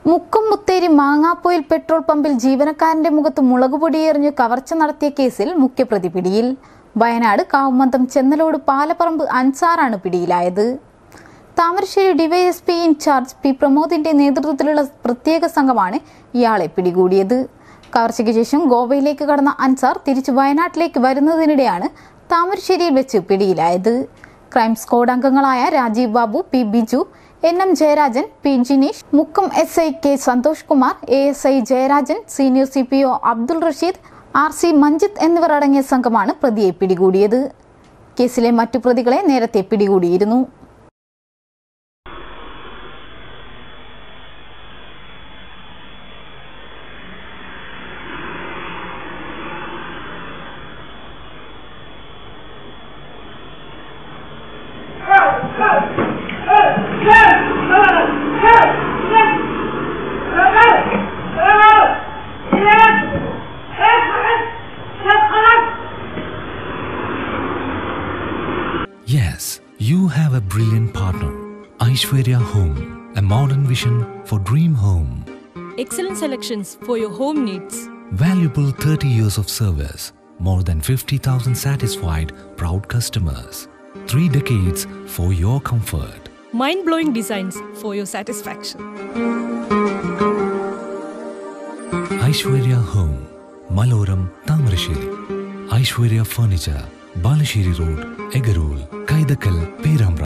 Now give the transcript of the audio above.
Mukkam Mutheri മാങ്ങാപ്പൊയിൽ petrol പമ്പിൽ ജീവനക്കാരന്റെ മുഖത്ത് മുളകുപൊടിയെറിഞ്ഞ് കവർച്ച നടത്തിയ കേസിൽ മുഖ്യപ്രതി പിടിയിൽ വയനാട് കാവുമന്തം ചെന്നലോട് പാലപ്പറമ്പ് അൻസാറാണ് പിടിയിലായത് താമരശ്ശേരി ഡിവൈഎസ്പി ഇൻചാർജ് പി പ്രമോദിന്റെ നേതൃത്വത്തിലുള്ള പ്രത്യേക സംഘമാണ് ഇയാളെ പിടികൂടിയത് കവർച്ചയ്ക്ക് ശേഷം ഗോവയിലേക്ക് കടന്ന അൻസാർ തിരിച്ചു വയനാട്ടിലേക്ക് വരുന്നതിനിടെയാണ് താമരശ്ശേരിയിൽ വെച്ച് പിടിയിലായത് ക്രൈം സ്ക്വാഡ് അംഗങ്ങളായ Rajeev Babu P Biju N M Jayarajan P Jineesh Mukkam S I K Santhosh Kumar A S I Jayarajan senior C P O Abdul Rasheed R C Manjith എന്നിവർ അടങ്ങിയ സംഘമാണ് പ്രതിയെ പിടികൂടിയത് കേസിലെ മറ്റു പ്രതികളെ നേരത്തെ പിടികൂടിയിരുന്നു Yes, you have a brilliant partner. Aishwarya Home, a modern vision for dream home. Excellent selections for your home needs. Valuable 30 years of service, more than 50,000 satisfied, proud customers. Three decades for your comfort. Mind blowing designs for your satisfaction. Aishwarya Home, Maloram, Tamarashiri. Aishwarya Furniture, Balashiri Road, Egarul, Kaidakal, Perambra.